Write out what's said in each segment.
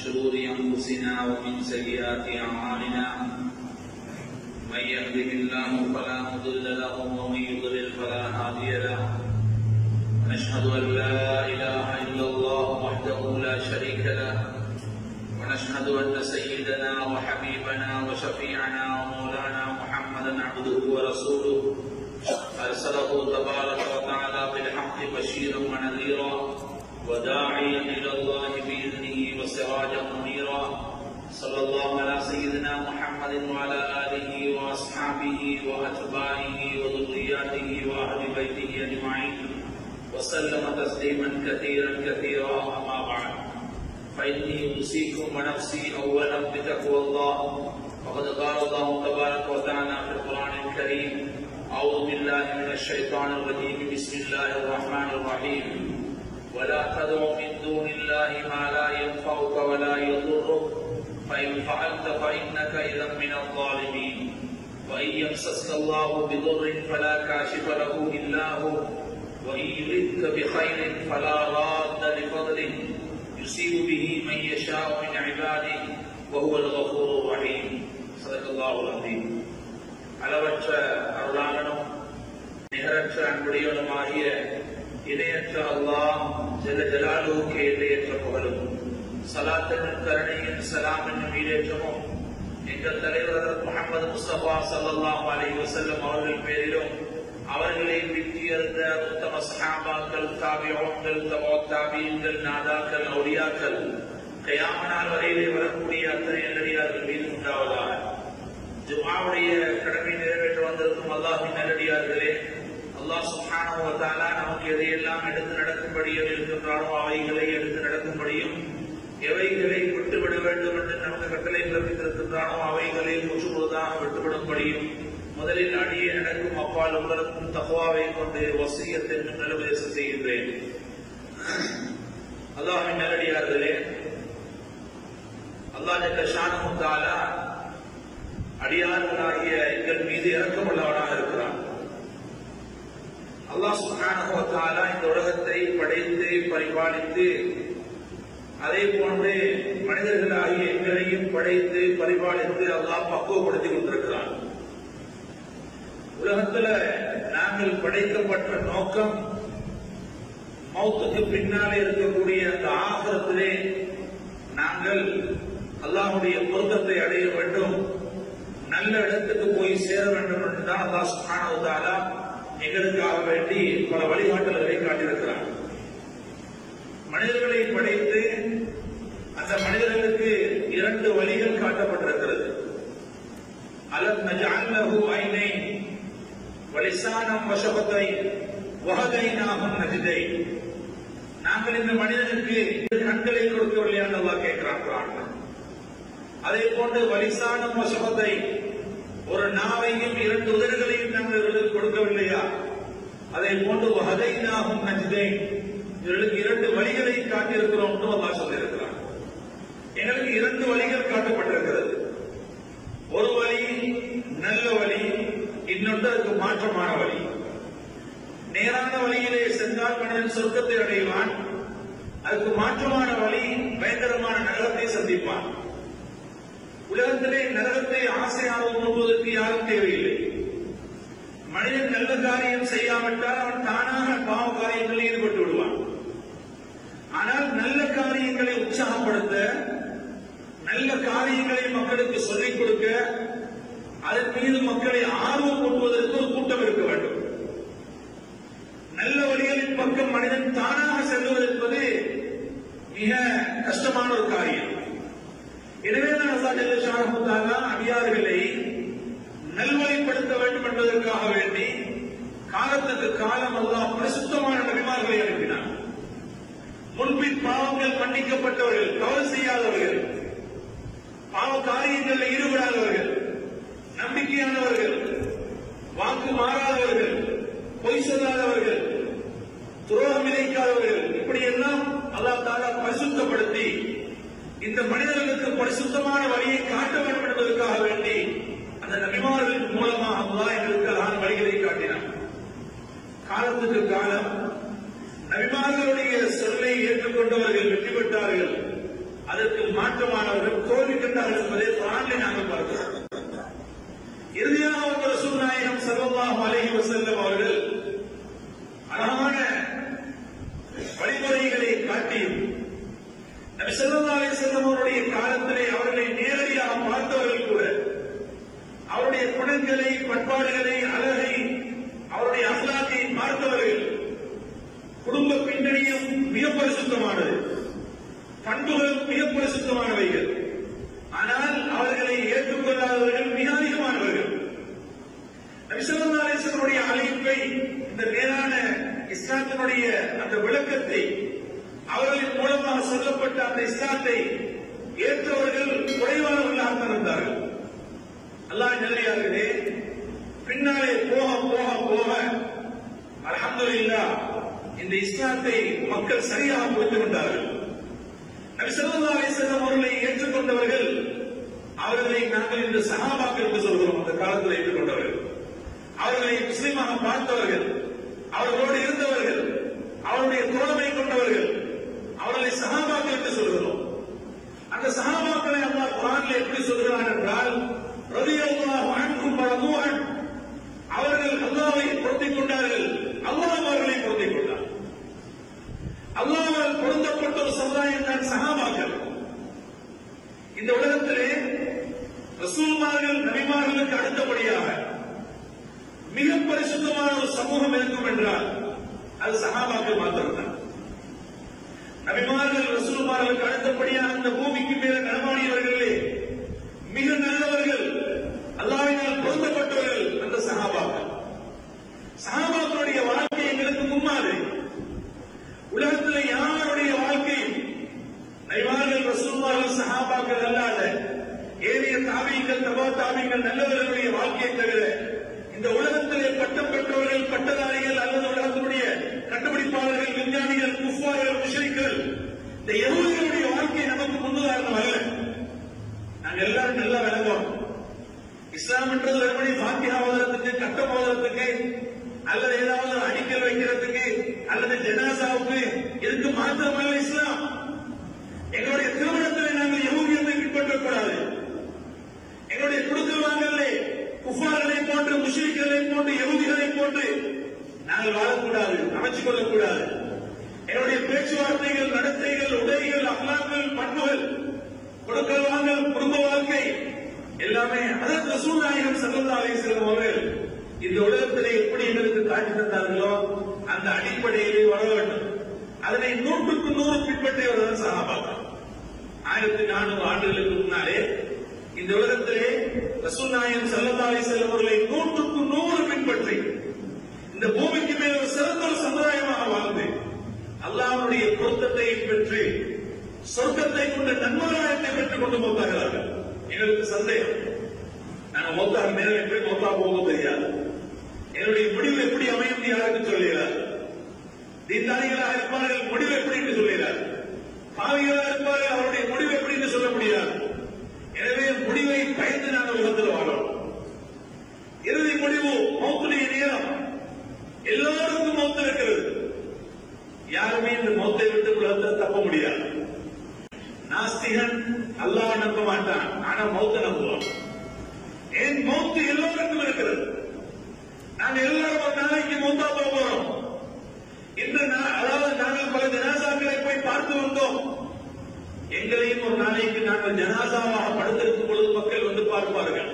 شرور أنفسنا ومن سيئات أعمالنا من يهده الله فلا مضل له ومن يضلل فلا هادي له ونشهد أن لا إله إلا الله وحده لا شريك له ونشهد أن سيدنا وحبيبنا وشفيعنا ومولانا محمدا عبده ورسوله أرسله تبارك وتعالى بالحق بشيرا ونذيرا وداعيا إلى الله بإذنه وسراجا منيرا صلى الله على سيدنا محمد وعلى آله وأصحابه وأتباعه وذرياته وأهل بيته أجمعين وسلم تسليما كثيرا كثيرا أما بعد فإني أوصيكم ونفسي أولا بتقوى الله وقد قال الله تبارك وتعالى في القرآن الكريم أعوذ بالله من الشيطان الرجيم بسم الله الرحمن الرحيم ولا تدع من دون الله ما لا ينفعك ولا يضرك فإن فعلت فإنك إذا من الظالمين وإن يمسسك الله بضر فلا كاشف له إلا هو وإن يردك بخير فلا راد لفضله يصيب به من يشاء من عباده وهو الغفور الرحيم صدق الله العظيم அளவற்ற அருளாளனும் நிகரற்ற அன்புடையவனுமாகிய இணையற்ற அல்லாஹ் ஜெல ஜலாலுவுக்கு எல்லையற்ற புகழும் சலாத்தனும் கருணையின் சலாம் என்னும் ஈடேற்றமும் எங்கள் தலைவர் முகமது முஸ்தபா சல்லாஹ் அலை வசல்லம் அவர்கள் பேரிலும் அவர்களை விட்டியர்ந்த உத்தம சஹாபாக்கள் தாபியோங்கள் தவோ தாபியங்கள் நாதாக்கள் ஒடியாக்கள் கயாமனால் வரையிலே வரக்கூடிய அத்தனை நல்லடியார்கள் மீது உண்டாவதாக ஜுமாவுடைய கடமை நிறைவேற்ற வந்திருக்கும் அல்லாஹின் நல்லடியார்களே அல்லாஹ் சுப்ஹானஹு வ தஆலா நமக்கு எதையெல்லாம் எடுத்து நடக்கும்படியும் இருக்கின்றானோ அவைகளை எடுத்து நடக்கும்படியும் எவைகளை விட்டுவிட வேண்டும் என்று நமக்கு கட்டளை பிறப்பித்திருக்கின்றானோ அவைகளை முற்றுமுழுதாக விட்டுவிடும்படியும் முதலில் அடியே நடக்கும் அப்பால் உங்களுக்கும் தகுவாவை கொண்டு வசியத்தை நிலவுதேசம் செய்கின்றேன் அல்லாஹின் நல்லடியார்களே அல்லாஹ் ஜல்ல ஷானஹு தஆலா அடியார்களாகிய எங்கள் மீது இறக்கமுள்ளவனாக இருக்கிறான் அல்லாஹ் சுப்ஹானஹு வ தஆலா இந்த உலகத்தை படைத்து பரிபாலித்து அதே போன்று மனிதர்களாகிய எங்களையும் படைத்து பரிபாலித்து அல்லாஹ் பக்குவப்படுத்திக் கொண்டிருக்கிறான் உலகத்துல நாங்கள் படைக்கப்பட்ட நோக்கம் மௌத்துக்கு பின்னாலே இருக்கக்கூடிய அந்த ஆகரத்திலே நாங்கள் அல்லாஹுடைய பொருத்தத்தை அடைய வேண்டும் நல்ல இடத்துக்கு போய் சேர வேண்டும் என்றுதான் அல்லாஹ் சுப்ஹானஹு தஆலா எங்களுக்காக வேண்டி பல வழிகாட்டல்களை காட்டியிருக்கிறார் மனிதர்களை படைத்து அந்த மனிதர்களுக்கு இரண்டு வழிகள் காட்டப்பட்டிருக்கிறது அலம் நஜஅல்லஹு ஐனைன் வலிசானம் வஷபத்தை வஹதைனாஹும் நஜ்தை நாங்கள் இந்த மனிதனுக்கு கண்களை கொடுக்கவில்லையா அல்லாஹ் கேட்கிறான் குர்ஆன்ல அதே போன்று வலிசானம் வசபத்தை ஒரு நாவையும் இரண்டு உதடுகளையும் நாங்கள் இவர்களுக்கு கொடுக்கவில்லையா அதே போன்று வகதை நாகும் நஜிதை இவர்களுக்கு இரண்டு வழிகளை காட்டியிருக்கிறோம் என்று அல்லா சொல்லியிருக்கிறார் எங்களுக்கு இரண்டு வழிகள் காட்டப்பட்டிருக்கிறது ஒரு வழி நல்ல வழி இன்னொன்று அதுக்கு மாற்றமான வழி நேரான வழியிலே சென்றால் மனிதன் சொர்க்கத்தை அடைவான் அதுக்கு மாற்றமான வழி பயங்கரமான நரகத்தை சந்திப்பான் உலகத்திலே நரகத்தை ஆசையாக உணர்வதற்கு யாரும் தேவையில்லை மனிதன் நல்ல காரியம் செய்யாவிட்டால் அவன் தானாக பாவ காரியங்களில் ஈடுபட்டு விடுவான் ஆனால் நல்ல காரியங்களை உற்சாகப்படுத்த நல்ல காரியங்களை மக்களுக்கு சொல்லிக் கொடுக்க அதன் மீது மக்களை ஆர்வம் கொண்டுவதற்கு ஒரு கூட்டம் இருக்க வேண்டும் நல்ல வழிகளின் பக்கம் மனிதன் தானாக செல்வது என்பது மிக கஷ்டமான ஒரு காரியம் எனவே தான் அல்லா ஜல்லஷானஹுத்தாலா அடியார்களை நல்வழிப்படுத்த வேண்டும் என்பதற்காக வேண்டி காலத்துக்கு காலம் அல்லாஹ் பரிசுத்தமான நபிமார்களை அனுப்பினார் முன்பின் பாவங்கள் மன்னிக்கப்பட்டவர்கள் தவறு செய்யாதவர்கள் பாவ காரியங்களில் ஈடுபடாதவர்கள் நம்பிக்கையானவர்கள் வாக்கு மாறாதவர்கள் பொய் சொல்லாதவர்கள் துரோகம் இணைக்காதவர்கள் இப்படி எல்லாம் அல்லாஹ் தாலா பரிசுத்தப்படுத்தி இந்த மனிதர்களுக்கு பரிசுத்தமான வழியை காட்ட வேண்டும் என்பதற்காக வேண்டி அந்த நபிமார்கள் மூலமாக அல்லாஹ் எங்களுக்கு அழகான வழிகளை காட்டினார் காலத்துக்கு காலம் நபிமார்களுடைய சொல்லை ஏற்றுக்கொண்டவர்கள் வெற்றி பெற்றார்கள் அதற்கு மாற்றமானவர்கள் தோல்வி கண்டார்கள் என்பதை குரானிலே நாங்கள் பார்க்கிறோம் இறுதியாக ஒரு ரசூல் நாயகம் ஸல்லல்லாஹு அலைஹி வஸல்லம் அவர்கள் அழகான வழிமுறைகளை காட்டியும் நபி ஸல்லல்லாஹு அலைஹி வஸல்லம் அவருடைய காலத்திலே அவர்களை நேரடியாக பார்த்தவர்கள் கூட அவருடைய குணங்களை பண்பாடுகளை அழகை அவருடைய அகலாக்கை பார்த்தவர்கள் குடும்ப பின்னணியும் மிக பரிசுத்தமானது பண்புகள் மிக பரிசுத்தமானவைகள் ஆனால் அவர்களை ஏற்றுக்கொள்ளாதவர்கள் மிக அதிகமானவர்கள் நபிசல்லாசனுடைய அழைப்பை இந்த மேலான இஸ்லாத்தினுடைய அந்த விளக்கத்தை அவர்களின் மூலமாக சொல்லப்பட்ட அந்த இஸ்லாத்தை ஏற்றவர்கள் குறைவானவர்களாக இருந்தார்கள் அல்லாஹ் நல்லே பின்னாலே போக போக போக அல்ஹம்துலில்லாஹ் இந்த இஸ்லாத்தை மக்கள் சரியாக புரிந்து கொண்டார்கள் நபி ஸல்லல்லாஹு அலைஹி வஸல்லம் அவர்களை ஏற்றுக்கொண்டவர்கள் அவர்களை நாங்கள் இந்த சஹாபாக்கள் என்று சொல்கிறோம் அந்த காலத்தில் ஏற்றுக்கொண்டவர்கள் அவர்களை முஸ்லிமாக பார்த்தவர்கள் அவர்களோடு இருந்தவர்கள் அவருடைய தோழமை கொண்டவர்கள் அவர்களை சஹாபாக்கள் என்று சொல்கிறோம் அந்த சஹாபாக்களை அல்லாஹ் குர்ஆனில் எப்படி சொல்கிறான் என்றால் ரலியல்லாஹு அன்ஹும் வரதுஅன் அவர்கள் அல்லாஹ்வை பொருந்திக் கொண்டார்கள் அல்லாஹ் அவர்களை பொருந்திக் கொண்டார் அல்லாஹ்வால் பொருந்தப்பட்ட ஒரு சமுதாயம் தான் சஹாபாக்கள் இந்த உலகத்திலே ரசூல்மார்கள் நபிமார்களுக்கு அடுத்தபடியாக மிக பரிசுத்தமான ஒரு சமூகம் இருக்கும் என்றால் அது சஹாபாக்கள் மாத்திரம்தான் நபிமார்கள் ரசூல்மார்களுக்கு அடுத்தபடியாக அந்த பூமிக்கு மேல நடமாடியவர்களே மிக நல்லவர்கள் அல்லாவினால் பொருந்தப்பட்டவர்கள் அந்த சஹாபாக்கள் சஹாபாக்களுடைய வாழ்க்கை எங்களுக்கு முன்மாதிரி உலகத்தில் யாருடைய வாழ்க்கை நைவார்கள் ரசூல்மார்கள் சஹாபாக்கள் அல்லாத ஏனைய தாபியங்கள் தபா தாபியங்கள் நல்லவர்களுடைய வாழ்க்கையை தவிர இந்த உலகத்திலே பட்டம் பெற்றவர்கள் பட்டதாரிகள் அல்லது உலகத்தினுடைய கண்டுபிடிப்பாளர்கள் விஞ்ஞானிகள் குஃபார்கள் முஷரிக்கள் இந்த யகுதிகளுடைய வாழ்க்கை நமக்கு முன்னுதாரணம் அல்ல நாங்க எல்லாரும் நல்லா விளங்குவோம் இஸ்லாம் என்றது வெறுமனே பாத்தியா ஓதுறதுக்கு கட்டம் ஓதுறதுக்கு அல்லது ஏதாவது ஒரு அடிக்கல் வைக்கிறதுக்கு அல்லது ஜனாசாவுக்கு இதுக்கு மாத்திரமல்ல இஸ்லாம் எங்களுடைய திருமணத்தில் நாங்கள் யகுதியத்தை பின்பற்றக் கூடாது எங்களுடைய குடுக்கல் வாங்கலே குஃபார்களை போன்று முஸ்லிம்களை போன்று யகுதிகளை போன்று நாங்கள் வாழக்கூடாது அமைச்சுக் கொள்ளக்கூடாது என்னுடைய பேச்சுவார்த்தைகள் நடத்தைகள் உடைகள் அகலாக்கள் பண்புகள் கொடுக்கல் வாங்கல் குடும்ப வாழ்க்கை எல்லாமே அதற்கு ரசூல் நாயகம் சல்லல்லாஹு அலைஹி வஸல்லம் அவர்கள் இந்த உலகத்திலே எப்படி எங்களுக்கு காட்டி தந்தார்களோ அந்த அடிப்படையிலே வர வேண்டும் அதனை நூற்றுக்கு நூறு பின்பற்றியவர்கள் சகாபாக்கள் ஆயிரத்தி நானூறு ஆண்டுகளுக்கு முன்னாலே இந்த உலகத்திலே ரசூல் நாயகம் சல்லல்லாஹு அலைஹி வஸல்லம் அவர்களை நூற்றுக்கு நூறு பின்பற்றி இந்த பூமிக்கு மேல் ஒரு சிறந்த ஒரு சமுதாயமாக வாழ்ந்து அல்லாஹ்வுடைய பொருத்தத்தை பெற்று சொர்க்கத்தை கொண்ட நன்மகாயத்தை பெற்றுக் கொண்டு மௌத்தாகிறார்கள் எங்களுக்கு சந்தேகம் நாங்க மௌத்தாக நேரம் எப்படி மௌத்தா போகும் தெரியாது என்னுடைய முடிவு எப்படி அமையும் யாருக்கு சொல்லுகிறார் தீண்டாளிகளாக இருப்பார்கள் முடிவு எப்படி என்று சொல்லுகிறார் பாவிகளாக இருப்பார்கள் அவருடைய முடிவு எப்படி என்று சொல்ல முடியாது எனவே முடிவை பயந்து நாங்கள் உலகத்தில் வாழோம் இறுதி முடிவு மௌத்துடைய நேரம் எல்லோருக்கும் மௌத்து இருக்கிறது யாருமே இந்த மௌத்தை விட்டு உலகத்தில் தப்ப முடியாது நாஸ்திகன் அல்லாஹ் நம்ப மாட்டான் ஆனா மௌத்த நம்புவான் ஏன் மௌத்து எல்லோருக்கும் இருக்கிறது நாங்க எல்லாரும் ஒரு நாளைக்கு மௌத்தா போக போறோம் இன்று நா- அதாவது நாங்கள் பல ஜனாசாக்களை போய் பார்த்து வந்தோம் எங்களையும் ஒரு நாளைக்கு நாங்கள் ஜனாசாவாக படுத்திருக்கும் பொழுது மக்கள் வந்து பார்ப்பார்கள்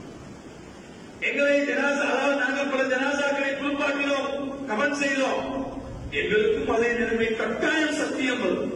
எங்களை ஜனாசா அதாவது நாங்கள் பல ஜனாசாக்களை குளிப்பாட்டினோம் கமெண்ட் செய்தோம் எங்களுக்கும் அதே நிலைமை கட்டாயம் சத்தியம் வரும்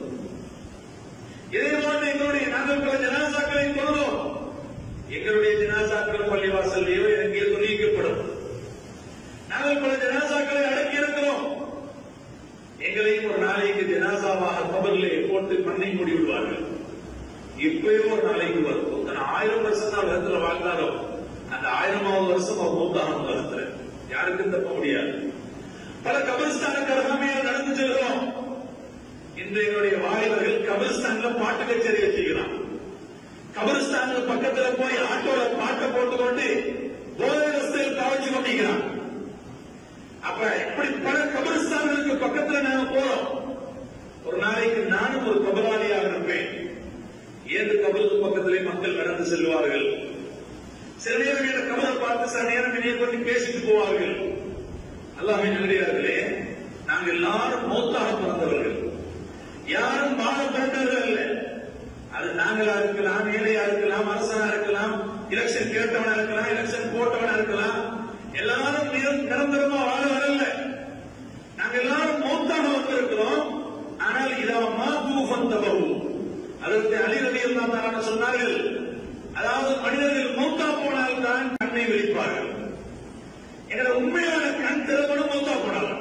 இதே போன்று எங்களுடைய நாங்கள் பல ஜனாசாக்களை தொழுதோம் எங்களுடைய ஜனாசாக்கள் பள்ளிவாசல்லையோ எங்கே தொழிக்கப்படும் நாங்கள் பல ஜனாசாக்களை அடக்கி இருக்கிறோம் எங்களையும் ஒரு நாளைக்கு ஜனாசாவாக கபரிலே போட்டு மண்ணை மூடி விடுவார்கள் இப்பயும் ஒரு நாளைக்கு வரும் ஒருத்தன் ஆயிரம் வருஷம் தான் உலகத்துல வாழ்ந்தாலும் அந்த ஆயிரமாவது வருஷம் அவன் மூத்தான உலகத்துல யாருக்கும் தப்ப முடியாது பல கபரிஸ்தானுக்கு அருகாமையில் நடந்து செல்கிறோம் இன்று எங்களுடைய வாலிபர்கள் கபரிஸ்தான்ல பாட்டு கச்சேரி வச்சுக்கிறான் கபரிஸ்தானுக்கு பக்கத்துல போய் ஆட்டோல பாட்டை போட்டுக்கொண்டு போதை ரஸ்தையில் கவனிச்சு கொண்டிருக்கிறான் அப்ப இப்படி பல கபரிஸ்தான்களுக்கு பக்கத்துல நாங்க போறோம் ஒரு நாளைக்கு நானும் ஒரு கபராளியாக இருப்பேன் ஏழு கபருக்கு பக்கத்திலே மக்கள் நடந்து செல்வார்கள் சில நேரம் இந்த கபரை பார்த்து சில நேரம் என்னைய பற்றி பேசிட்டு போவார்கள் அல்லாஹ்வின் நல்லடியார்களே நாங்கள் எல்லாரும் மௌத்தாக பிறந்தவர்கள் யாரும் வாழ பிறந்தவர்கள் அல்ல அது நாங்களா இருக்கலாம் ஏழையா இருக்கலாம் அரசனா இருக்கலாம் எலெக்ஷன் கேட்டவனா இருக்கலாம் எலெக்ஷன் போட்டவனா இருக்கலாம் எல்லாரும் நிர- நிரந்தரமா வாழ வரல நாங்க எல்லாரும் மௌத்தாக வந்திருக்கிறோம் ஆனால் இதா மாபு வந்தவரு அதற்கு அலிரதி எல்லாம் சொன்னார்கள் அதாவது மனிதர்கள் மௌத்தா போனால் தான் கண்ணை விழிப்பார்கள் எங்களை உண்மையான கண் திறப்படும் மௌத்தா போனாலும்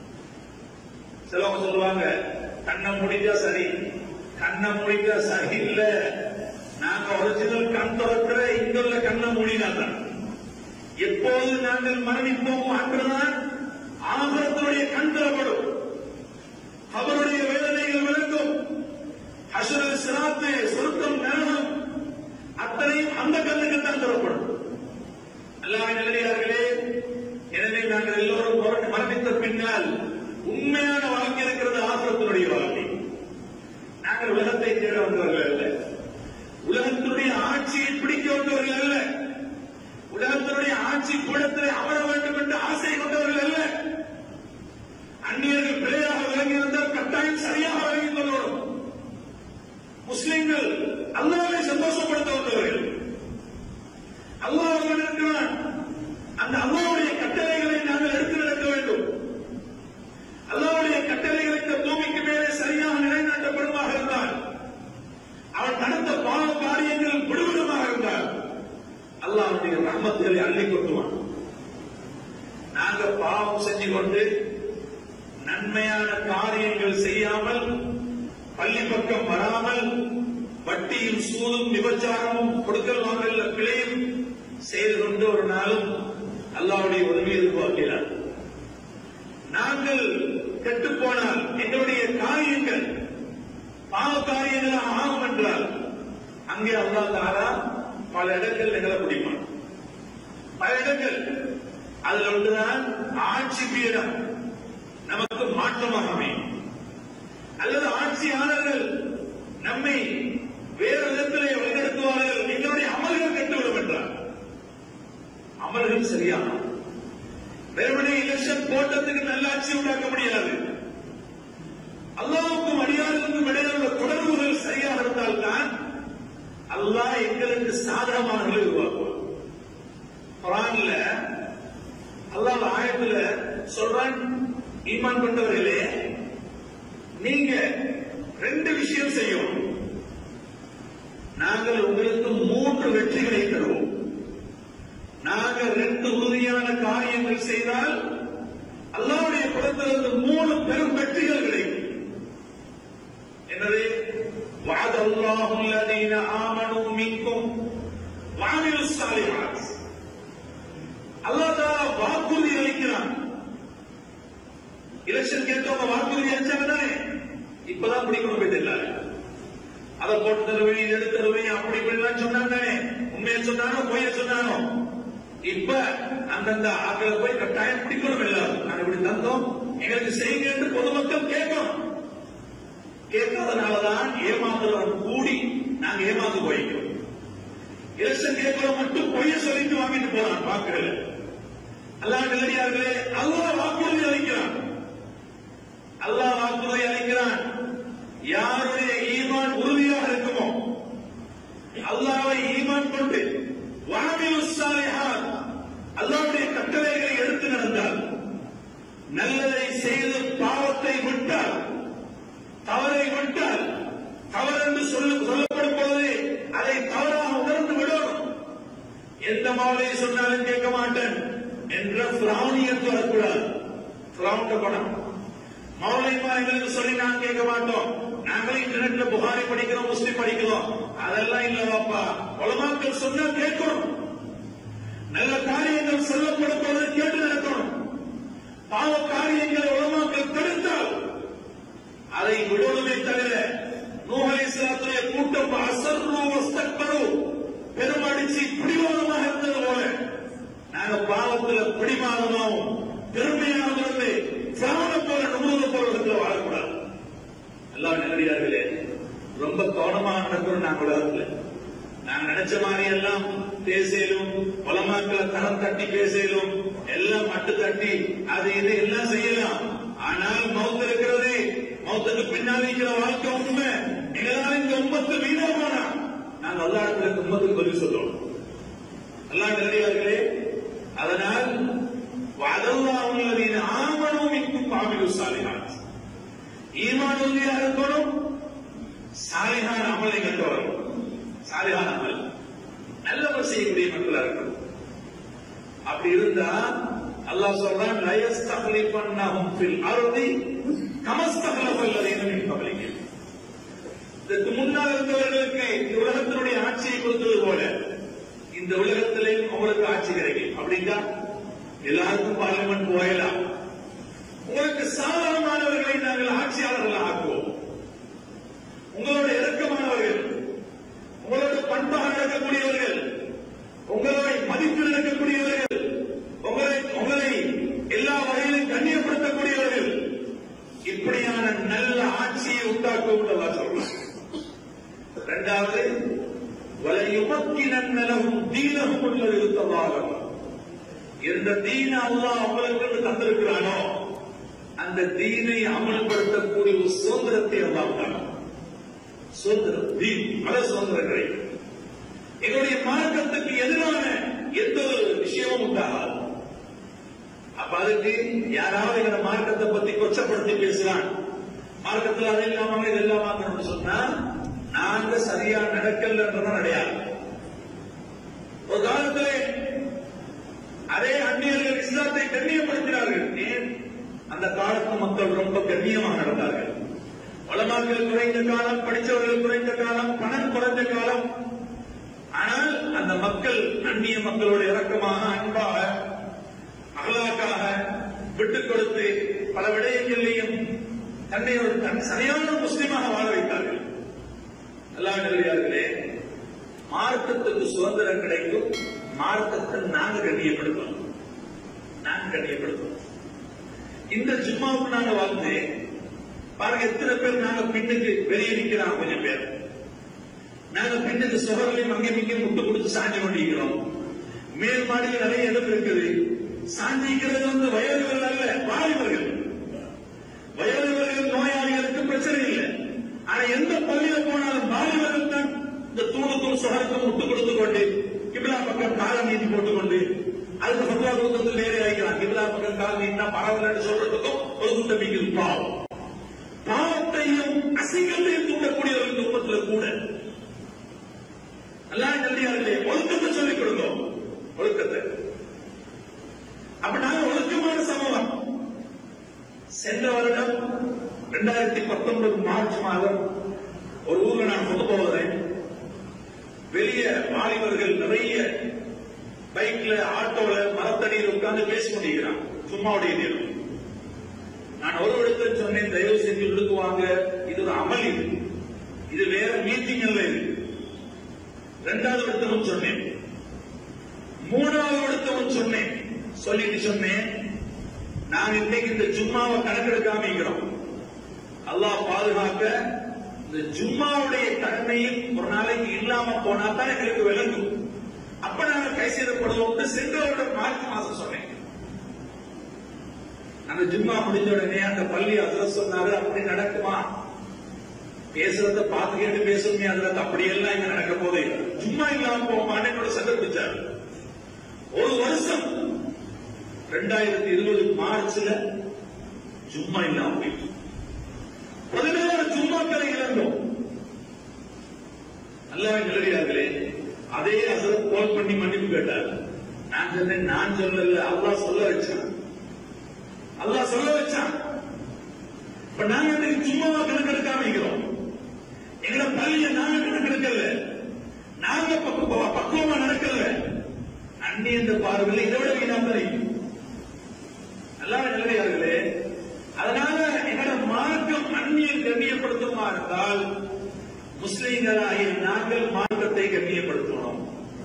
சிலவங்க சொல்லுவாங்க கண்ணை முடிஞ்சா சரி கண்ணை முடிஞ்சா சரி இல்ல நாங்க ஒரிஜினல் கண் திறக்கிற இங்க உள்ள கண்ணை மூடினா தான் எப்போது நாங்கள் மரணிப்போம் அன்றுதான் ஆபரத்தினுடைய கண் திறப்படும் அவருடைய வேதனைகள் விளக்கும் ஹசரல் சிராத்து சொருக்கம் நரகம் அத்தனையும் அந்த கண்ணுக்கு தான் திறப்படும் அல்லாஹ் நல்லடியார்களே எனவே நாங்கள் எல்லோரும் மரண- மரணித்த பின்னால் உண்மையான வாழ்க்கை இருக்கிறது ஆசிரத்தினுடைய வாழ்க்கை நாங்கள் உலகத்தை தேட வந்தவர்கள் அல்ல உலகத்தினுடைய ஆட்சியை பிடிக்க வந்தவர்கள் அல்ல உலகத்தினுடைய ஆட்சி கூடத்திலே அமர வேண்டும் என்று ஆசை கொண்டவர்கள் அல்ல அந்நியர்கள் பிழையாக விளங்கி இருந்தால் கட்டாயம் சரியாக விளங்கிக் கொள்ளணும் முஸ்லிம்கள் அல்லாவை சந்தோஷப்படுத்த வந்தவர்கள் அல்லாஹ் அவர்கள் இருக்கிறான் அந்த அல்லாவுடைய கட்டளைகளை நாங்கள் எடுத்து நடக்க வேண்டும் அல்லாவுடைய கட்டளைகளை இந்த பூமிக்கு மேலே சரியாக நிலைநாட்டப்படுமாக இருந்தால் அவன் நடந்த பாவ காரியங்கள் விடுவிடமாக இருந்தால் அல்லாஹ்வுடைய ரஹ்மத்துகளை அள்ளி கொட்டுவான் நாங்க பாவம் செஞ்சு கொண்டு நன்மையான காரியங்கள் செய்யாமல் பள்ளி பக்கம் வராமல் வட்டியும் சூதும் விபச்சாரமும் கொடுக்கல் வாங்கல பிழையும் செய்து கொண்டு ஒரு நாளும் அல்லாவுடைய உதவி எதிர்பார்க்கிறார் நாங்கள் கெட்டு போனால் எங்களுடைய காரியங்கள் பாவ காரியங்கள் ஆகும் என்றால் அங்கே அல்லாஹ் தாரா பல இடங்கள் எங்களை பிடிப்பான் பல இடங்கள் அதுல ஒன்றுதான் ஆட்சி பீடம் நமக்கு மாற்றமாக அமையும் அல்லது ஆட்சியாளர்கள் நம்மை வேறு விதத்திலே வழிநடத்துவார்கள் எங்களுடைய அமல்கள் கெட்டுவிடும் என்றார் அமல்கள் சரியான வெறுமனே எலெக்ஷன் போட்டத்துக்கு நல்ல ஆட்சி உண்டாக்க முடியாது அல்லாவுக்கும் அடியாருக்கும் இடையே உள்ள தொடர்புகள் சரியாக இருந்தால்தான் அல்லாஹ் எங்களுக்கு சாதகமானவர்களை உருவாக்குவார் குரான்ல அல்லாஹ் ஆயத்துல சொல்றான் ஈமான் கொண்டவர்களே நீங்க ரெண்டு விஷயம் செய்யும் நாங்கள் உங்களுக்கு மூன்று வெற்றிகளை தருவோம் நாங்கள் ரெண்டு உறுதியான காரியங்கள் செய்தால் அல்லாவுடைய புறத்திலிருந்து மூணு பெரும் வெற்றிகள் கிடைக்கும் எனவே وعد الله الذين آمنوا منكم وعملوا الصالحات அல்லாஹ் தாலா வாக்குறுதி அளிக்கிறான் எலெக்ஷன் கேட்டவங்க வாக்குறுதி அளிச்சாங்க தானே இப்பதான் பிடிக்கணும் போயிட்டு எல்லாரும் அதை போட்டு தருவேன் இதை எடுத்து தருவேன் அப்படி இப்படிலாம் சொன்னாங்க தானே உண்மையை சொன்னானோ பொய்ய சொன்னானோ இப்ப அந்தந்த ஆக்களை போய் கட்டாயம் பிடிக்கணும் எல்லாரும் நாங்க இப்படி தந்தோம் எங்களுக்கு செய்யுங்க என்று பொதுமக்கள் கேட்கணும் கேட்காதனாலதான் ஏமாந்துறோம் கூடி நாங்க ஏமாந்து போய்க்கிறோம் எலெக்ஷன் கேட்கிறோம் மட்டும் பொய்ய சொல்லிட்டு வாங்கிட்டு போறான் வாக்குகளை அல்லாஹ் நல்லடியார்களே அல்லாஹ் வாக்குறுதி அளிக்கிறான் அல்லாஹ் வாக்குறுதி அளிக்கிறான் யாருடைய ஈமான் உறுதியாக இருக்குமோ அல்லாஹ்வை ஈமான் கொண்டு வாமிலு சாலிஹாத் அல்லாஹ்வுடைய கட்டளைகளை எடுத்து நடந்தால் நல்லதை செய்து பாவத்தை விட்டால் தவறை விட்டால் தவறு என்று சொல்லு சொல்லப்படும் பொழுது அதை தவறாக உணர்ந்து விடணும் எந்த மாவளையை சொன்னாலும் கேட்க மாட்டேன் என்ற பிராணியத்து வரக்கூடாது பிராவுண்ட படம் மௌலிமா எங்களுக்கு சொல்லி நான் கேட்க மாட்டோம் நாங்களே இன்டர்நெட்ல புகாரி படிக்கிறோம் முஸ்லிம் படிக்கிறோம் அதெல்லாம் இல்ல பாப்பா உலமாக்கள் சொன்னா கேட்கணும் நல்ல காரியங்கள் சொல்லப்படும் பொழுது கேட்டு நடக்கணும் பாவ காரியங்களை உலமாக்கள் தடுத்தால் அதை விடுவதை தவிர நூஹலை சிலாத்துடைய கூட்டம் அசர்ரு வஸ்தக்பரு பெருமடிச்சு பிடிவாதமாக இருந்தது போல நாங்க பாவத்துல பிடிமாதமாகவும் பெருமையாக இருந்து பிராண போல நுகர்வு போல இடத்துல வாழக்கூடாது எல்லாம் நேரடியார்களே ரொம்ப கவனமா நடக்கிறோம் நாங்க உலகத்துல நாங்க நினைச்ச மாதிரி எல்லாம் பேசலும் உலமாக்களை தரம் தட்டி பேசலும் எல்லாம் மட்டு தட்டி அது இது எல்லாம் செய்யலாம் ஆனால் மௌத் இருக்கிறது மௌத்துக்கு பின்னால் இருக்கிற வாழ்க்கை உண்மை எங்களால இந்த உம்மத்து வீணா போனா நாங்க அல்லா இடத்துல உம்மத்துக்கு பதில் சொல்றோம் அல்லா நிறையார்களே அதனால் வதல்லா உள்ளதின் ஆமனும் இங்கும் பாமிலு சாலிஹான் ஈமான் உறுதியாக இருக்கணும் சாலிஹான் அமலை கண்டு வரணும் சாலிஹான் அமல் நல்லவர் செய்யக்கூடிய மக்களா இருக்கணும் அப்படி இருந்தா அல்லாஹ் சொல்றான் லயஸ்தகலிபன்னஹும் ஃபில் அர்தி கமஸ்தகலபல்லதீன மின் கபலிஹிம் இதற்கு முன்னால் இருந்தவர்களுக்கு இந்த உலகத்தினுடைய ஆட்சியை கொடுத்தது போல இந்த உலகத்திலேயும் அவங்களுக்கு ஆட்சி கிடைக்கும் அப்படின்னா எல்லாருக்கும் பார்லிமெண்ட் போயலாம் உங்களுக்கு சாதாரணமானவர்களை நாங்கள் ஆட்சியாளர்கள் ஆக்குவோம் உங்களோட இறக்கமானவர்கள் உங்களோட பண்பாக நடக்கக்கூடியவர்கள் உங்களை மதித்து நடக்கக்கூடியவர்கள் உங்களை உங்களை எல்லா வகையிலும் கண்ணியப்படுத்தக்கூடியவர்கள் இப்படியான நல்ல ஆட்சியை உண்டாக்கும் அல்லா சொல்றான் இரண்டாவது வலையுமக்கினன் நலவும் தீனகும் உள்ளது இருத்தவாகும் எந்த தீன அல்லாஹ் அவங்களுக்கு தந்திருக்கிறானோ அந்த தீனை அமல்படுத்தக்கூடிய ஒரு சுதந்திரத்தை அல்லாஹ் தரான். சுதந்திரம் தீன் பல சுதந்திரங்களை எங்களுடைய மார்க்கத்துக்கு எதிரான எந்த ஒரு விஷயமும் உண்டாகாது அப்ப அதுக்கு யாராவது எங்க மார்க்கத்தை பத்தி கொச்சப்படுத்தி பேசுறான் மார்க்கத்தில் அது இல்லாம இது இல்லாம சொன்னா நாங்க சரியா நடக்கலன்றதான் அடையாளம் ஒரு காலத்திலே அதே அந்நியர்கள் இஸ்லாத்தை கண்ணியப்படுத்தினார்கள் ஏன் அந்த காலத்து மக்கள் ரொம்ப கண்ணியமாக நடந்தார்கள் வளமாக்கள் குறைந்த காலம் படித்தவர்கள் குறைந்த காலம் பணம் குறைந்த காலம் ஆனால் அந்த மக்கள் அந்நிய மக்களோட இறக்கமாக அன்பாக அகலாக்காக விட்டுக் கொடுத்து பல விடயங்களையும் தன்னை ஒரு தன் சரியான முஸ்லிமாக வாழ வைத்தார்கள் அல்லாஹ் நல்லே மார்க்கத்துக்கு சுதந்திரம் கிடைக்கும் மார்க்கத்தை நாங்க கண்ணியப்படுத்தணும் நாங்க கண்ணியப்படுத்தணும் இந்த ஜும்மாவுக்கு நாங்க வாழ்ந்து பாருங்க எத்தனை பேர் நாங்க பின்னுக்கு வெளியே நிக்கிறோம் கொஞ்சம் பேர் நாங்க பின்னுக்கு சுவர்களையும் அங்கே இங்கே முட்டு கொடுத்து சாஞ்சி கொண்டிருக்கிறோம் மேல் மாடியில் நிறைய இடம் இருக்குது சாஞ்சிக்கிறது வந்து வயதுகள் அல்ல வாலிபர்கள் வயதுகள் நோயாளிகளுக்கு பிரச்சனை இல்லை ஆனா எந்த பள்ளியில போனாலும் வாலிபர்கள் தான் இந்த தூணுக்கும் சுகருக்கும் முட்டு கொடுத்து கொண்டு கிபிலா பக்கம் காலம் நீதி போட்டுக்கொண்டு அதுக்கு பத்வா கொடுத்து வேற ஆகிறான் கிபிலா பக்கம் காலம் நீட்டினா பரவாயில்ல சொல்றதுக்கும் ஒரு கூட்டம் இங்கு பாவம் பாவத்தையும் அசிங்கத்தையும் தூண்டக்கூடியவர்கள் இந்த உலகத்தில் கூட அல்லா நல்லியார்களே ஒழுக்கத்தை சொல்லிக் கொடுத்தோம் ஒழுக்கத்தை அப்ப நாங்க ஒழுக்கமான சமூகம் சென்ற வருடம் இரண்டாயிரத்தி பத்தொன்பது மார்ச் மாதம் ஒரு ஊர்ல நான் கொண்டு போவதேன் வெளிய வாலிபர்கள் நிறைய பைக்ல ஆட்டோல மரத்தடியில் உட்கார்ந்து பேசி கொண்டிருக்கிறான் சும்மாவுடைய நேரம் நான் ஒரு இடத்துல சொன்னேன் தயவு செஞ்சு உள்ளுக்கு வாங்க இது ஒரு அமல் இது இது வேற மீட்டிங் அல்ல இது இரண்டாவது இடத்தவும் சொன்னேன் மூணாவது இடத்தவும் சொன்னேன் சொல்லிட்டு சொன்னேன் நாங்க இன்னைக்கு இந்த ஜும்மாவை கணக்கெடுக்காம இருக்கிறோம் அல்லாஹ் பாதுகாக்க இந்த ஜும்மாவுடைய தன்மையும் ஒரு நாளைக்கு இல்லாம போனா தான் எங்களுக்கு விளங்கும் அப்ப நாங்க கை செய்யப்படுவோம் சென்ற வருடம் மார்ச் மாசம் சொன்னேன் அந்த ஜும்மா முடிஞ்ச உடனே அந்த பள்ளி அதுல சொன்னாரு அப்படி நடக்குமா பேசுறத பார்த்து கேட்டு பேசணுமே அதுல அப்படியெல்லாம் இங்க நடக்க போதே சும்மா இல்லாம போமான்னு என்னோட சண்டை பிடிச்சாரு ஒரு வருஷம் ரெண்டாயிரத்தி இருபது மார்ச்ல சும்மா இல்லாம போயிட்டு பதினேழு சும்மாக்களை இழந்தோம் நல்லாவே நிலடியார்களே அதே அசர் கோல் பண்ணி மன்னிப்பு கேட்டார் நான் சொன்னேன் நான் சொல்லல அல்லாஹ் சொல்ல வச்சான் அல்லாஹ் சொல்ல வச்சான் இப்ப நாங்க இன்னைக்கு சும்மாவா கணக்கெடுக்காம இருக்கிறோம் எங்களை பள்ளிய நாங்க கணக்கெடுக்கல நாங்க பக்குவ- பக்குவமா நடக்கல அண்ணி என்ற பார்வையில் இதை விட வீணா தான் நல்லா நிலையார்களே அதனால எங்களோட மார்க்கம் அந்நியன் கண்ணியப்படுத்துமா இருந்தால் முஸ்லிம்களாகிய நாங்கள் மார்க்கத்தை கண்ணியப்படுத்தணும்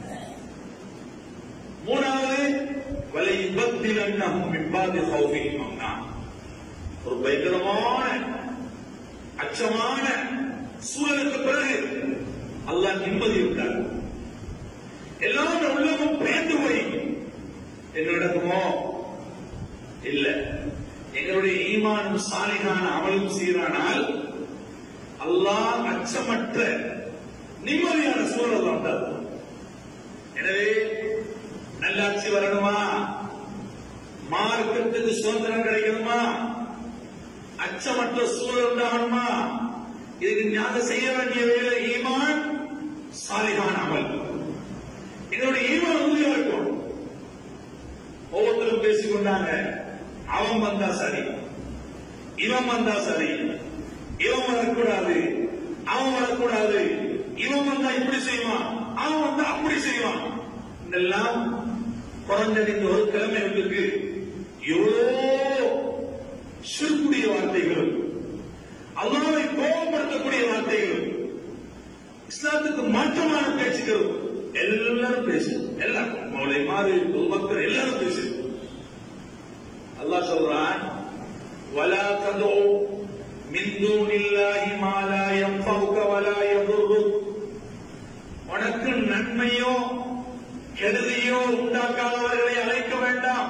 மூணாவது வலை யுபத்திலன்னஹும் மின் பாதி ஹௌஃபிஹிம் அம்னா ஒரு பயங்கரமான அச்சமான சூழலுக்கு பிறகு அல்லாஹ் நிம்மதி விட்டார் எல்லாரும் உள்ளமும் பயந்து போய் என்ன நடக்குமோ இல்ல எங்களுடைய ஈமானும் சாலிகான அமலும் சீரானால் அல்லாஹ் அச்சமற்ற நிம்மதியான சூழல் வந்தார் எனவே நல்லாட்சி வரணுமா மார்க்கத்துக்கு சுதந்திரம் கிடைக்கணுமா அச்சமற்ற சூழல் உண்டாகணுமா இதுக்கு ஞாபகம் செய்ய வேண்டிய வேலை ஈமான் சாலிகான அமல் எங்களுடைய ஈமான் உறுதியா இருக்கும் ஒவ்வொருத்தரும் பேசிக் கொண்டாங்க அவன் வந்தா சரி இவன் வந்தா சரி இவன் வரக்கூடாது அவன் வரக்கூடாது இவன் வந்தா இப்படி செய்வான் அவன் வந்தா அப்படி செய்வான் இதெல்லாம் குறைஞ்சடிந்த ஒரு கிழமைகளுக்கு எவ்வளோ சிறுக்குடைய வார்த்தைகளும் அல்லாவை கோபப்படுத்தக்கூடிய வார்த்தைகளும் இஸ்லாத்துக்கு மாற்றமான பேச்சுகளும் எல்லாரும் பேசும் எல்லாம் மௌலை மாறி பொதுமக்கள் எல்லாரும் பேசும் அல்லாஹ் சொல்றான் ولا تدعو من دون الله ما لا ينفعك ولا يضرك உனக்கு நன்மையோ கெடுதியோ உண்டாக்காதவர்களை அழைக்க வேண்டாம்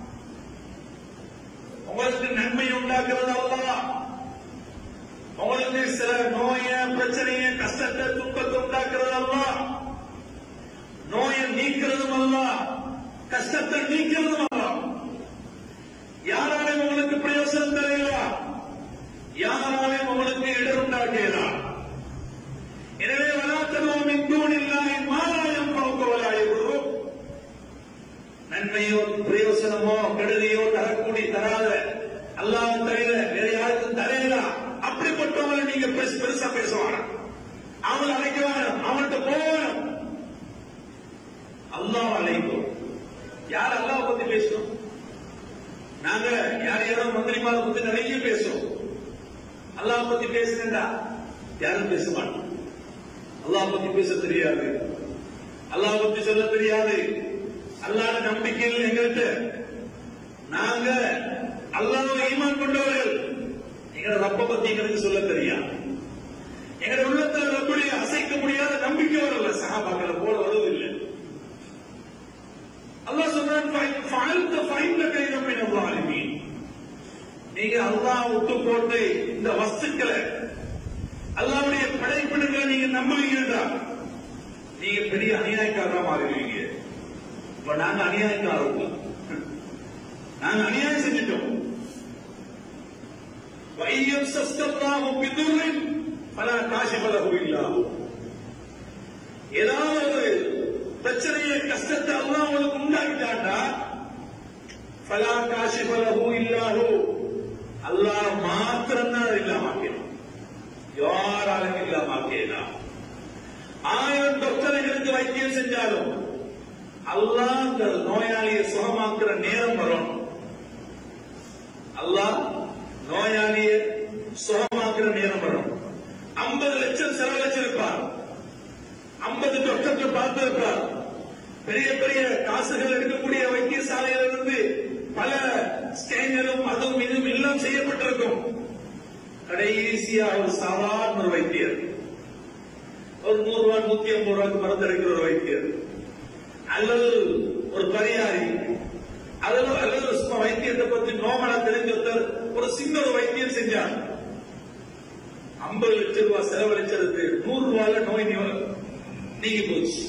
உங்களுக்கு நன்மை உண்டாக்குறது அல்லாஹ் உங்களுக்கு சில நோய பிரச்சனைய கஷ்டத்தை துன்பத்தை உண்டாக்குறது அல்லாஹ் நோயை நீக்கிறதும் அல்லாஹ் கஷ்டத்தை நீக்கிறதும் அல்லாஹ் யாராலையும் உங்களுக்கு பிரயோசனம் தரையிலா யாராலையும் உங்களுக்கு இடர் உண்டாக்கியதா எனவே வளாத்தனோம் இந்தூனில்லாய் மாலாயம் பௌக்கவலாயுரு நன்மையோ பிரயோசனமோ கெடுதியோ தரக்கூடிய தராத அல்லாஹ் தவிர வேற யாருக்கும் தரையிலா அப்படிப்பட்டவங்களை நீங்க பெருசு பெருசா பேசுவாங்க அவங்களை அழைக்க வேணும் அவன்கிட்ட போகணும் அல்லாஹ் அழைக்கும் யார் அல்லாஹ் பத்தி பேசணும் நாங்க யார் யாரோ மந்திரிமாரை பத்தி நிறைய பேசுவோம் அல்லாஹ் பத்தி பேசுறா யாரும் பேச மாட்டோம் அல்லாஹ் பத்தி பேச தெரியாது அல்லாஹ் பத்தி சொல்ல தெரியாது அல்லாத நம்பிக்கையில் எங்கள்கிட்ட நாங்க அல்லாஹ் ஈமான் கொண்டவர்கள் எங்க ரப்ப பத்தி எங்களுக்கு சொல்ல தெரியாது எங்க உள்ளத்துல ரப்புடைய அசைக்க முடியாத நம்பிக்கை வரல சகாபாக்களை போல வருவதில்லை அல்லாஹ் சொல்றான் ஃபஅல்த ஃபைன்னக இலம் மின் அல்லாஹிமீன் நீங்க அல்லாஹ் விட்டு போட்டு இந்த வஸ்துக்களை அல்லாஹ்வுடைய படைப்பினங்களை நீங்க நம்புவீங்கடா நீங்க பெரிய அநியாயக்காரரா மாறுவீங்க இப்ப நாங்க அநியாயக்காரர்கள் நாங்க அநியாயம் செஞ்சிட்டோம் வையம் சஸ்தல்லாஹு பிதுரின் பல காசிபலஹு இல்லாஹு ஏதாவது ஒரு பிரச்சனையை கஷ்டத்தை அல்லாஹ் உங்களுக்கு உண்டாக்கிட்டாண்டா ஃபலா காசிபலஹு இல்லாஹு அல்லாஹ் மாத்திரம் தான் இல்லாமாக்கணும் யாராலும் இல்லாமாக்கலாம் ஆயிரம் டாக்டர்களுக்கு வைத்தியம் செஞ்சாலும் அல்லாஹ் அந்த நோயாளியை சுகமாக்குற நேரம் வரும் அல்லாஹ் நோயாளியை சுகமாக்குற நேரம் வரும் ஐம்பது லட்சம் செலவழிச்சிருப்பார் ஐம்பது டாக்டர்கள் பார்த்திருப்பார் பெரிய பெரிய காசுகள் எடுக்கக்கூடிய வைத்தியசாலையிலிருந்து பல ஸ்கேன்களும் அதுவும் இதுவும் எல்லாம் செய்யப்பட்டிருக்கும் கடைசியா ஒரு சாதாரண ஒரு வைத்தியர் ஒரு நூறு ரூபாய் நூத்தி ஐம்பது ரூபாய்க்கு மருந்து அடிக்கிற ஒரு வைத்தியர் அல்லது ஒரு பரிகாரி அல்லது அல்லது சும்மா வைத்தியத்தை பத்தி நோமலா தெரிஞ்ச ஒருத்தர் ஒரு சின்ன ஒரு வைத்தியம் செஞ்சார் ஐம்பது லட்சம் ரூபாய் செலவழிச்சதுக்கு நூறு ரூபாயில நோய் நிவ- நீங்கி போச்சு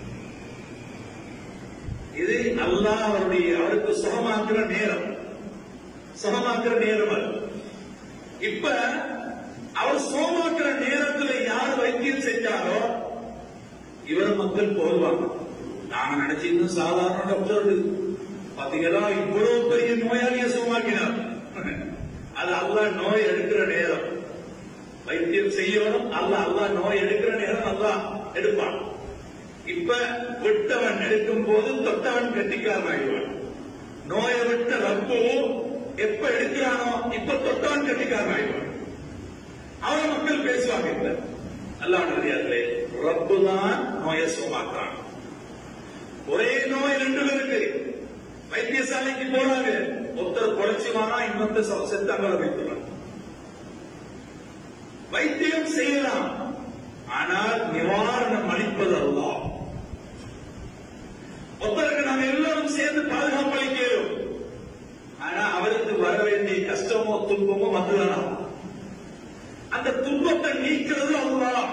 இது அல்லாஹ் அவருடைய அவருக்கு சுகமாக்குற நேரம் சுகமாக்குற நேரம் அது இப்ப அவர் சுகமாக்குற நேரத்துல யார் வைத்தியம் செஞ்சாரோ இவர் மக்கள் போடுவாங்க நாங்க நினைச்சிருந்தோம் சாதாரண டாக்டர் பாத்தீங்களா இவ்வளவு பெரிய நோயாளியை சுகமாக்கினார் அது அல்லாஹ் நோய் எடுக்கிற நேரம் வைத்தியம் செய்யணும் அல்லாஹ் அல்லாஹ் நோய் எடுக்கிற நேரம் அல்லாஹ் எடுப்பான் இப்ப விட்டவன் எடுக்கும் போது தொட்டவன் கெட்டிக்காரன் ஆகிடுவான் நோயை விட்ட ரப்பு எப்ப எடுக்கிறானோ இப்ப தொட்டவன் கெட்டிக்காரன் ஆகிடுவான் அவன மக்கள் பேசுவாங்க இப்ப அல்லாஹ் நல்லே ரப்பு தான் நோயை சுகமாக்குறான் ஒரே நோய் ரெண்டு பேருக்கு வைத்தியசாலைக்கு போறாங்க ஒருத்தர் குறைச்சுவானா இன்னொருத்தர் செத்தாங்கள வைத்துறான் வைத்தியம் செய்யலாம் ஆனால் நிவாரணம் அளிப்பது அல்லாஹ் ஒருத்தருக்கு நாங்க எல்லாரும் சேர்ந்து பாதுகாப்பு அளிக்கிறோம் ஆனா அவருக்கு வர வேண்டிய கஷ்டமோ துன்பமோ வந்துதான் அந்த துன்பத்தை நீக்கிறது அல்லாஹ்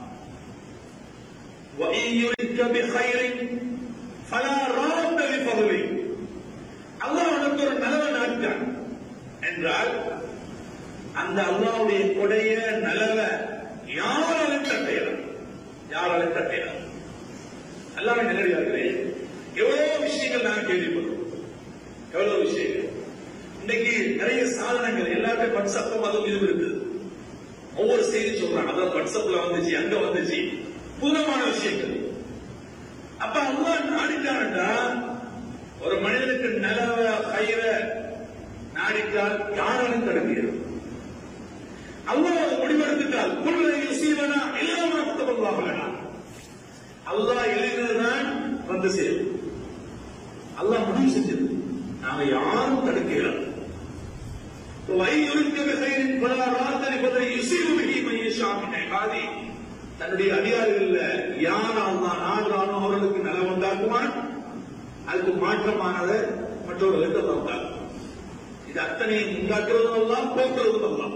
وَإِن يُرِدْكَ بِخَيْرٍ فَلَا رَادَّ لِفَضْلِهِ அல்லாஹ் உனக்கு ஒரு நலவை நாட்டான் என்றால் அந்த அல்லாவுடைய கொடைய நலவை யாராலும் தட்டையலாம் யாராலும் தட்டையலாம் எல்லாமே நிலையார்களே எவ்வளவு விஷயங்கள் நான் கேள்விப்படுறோம் எவ்வளவு விஷயங்கள் இன்னைக்கு நிறைய சாதனங்கள் எல்லாருமே வாட்ஸ்அப்பும் அதுவும் இதுவும் இருக்குது ஒவ்வொரு செய்தி சொல்றாங்க அதான் வாட்ஸ்அப்ல வந்துச்சு அங்க வந்துச்சு புதுமான விஷயங்கள் அப்ப அல்லாஹ் நாடிட்டான்டா ஒரு மனிதனுக்கு நிலவ கயிற நாடிட்டால் யாராலும் தடுக்கிறது அல்லாஹ் முடிவெடுத்துட்டால் குழுவையில் சீவனா இல்லாம குத்தப்படுவாங்களா அல்லாஹ் எழுதினதுதான் வந்து சேரும் அல்லாஹ் முடிவு செஞ்சது நாம யாரும் தடுக்கிறோம் وَإِنْ بِخَيْرٍ فَلَا رَادَّ لِفَضْلِهِ يُصِيبُ بِهِ مَن يَشَاءُ مِنْ عِبَادِهِ தன்னுடைய அதிகாரிகள்ல யார் அல்லாஹ் நாடுறானோ அவர்களுக்கு நலம் உண்டாக்குவான் அதுக்கு மாற்றமானதை மற்றவர்களுக்கு அல்லாஹ் உண்டாக்குவான் இது அத்தனையும் உண்டாக்குறதும் அல்லாஹ் போக்குறதும் அல்லாஹ்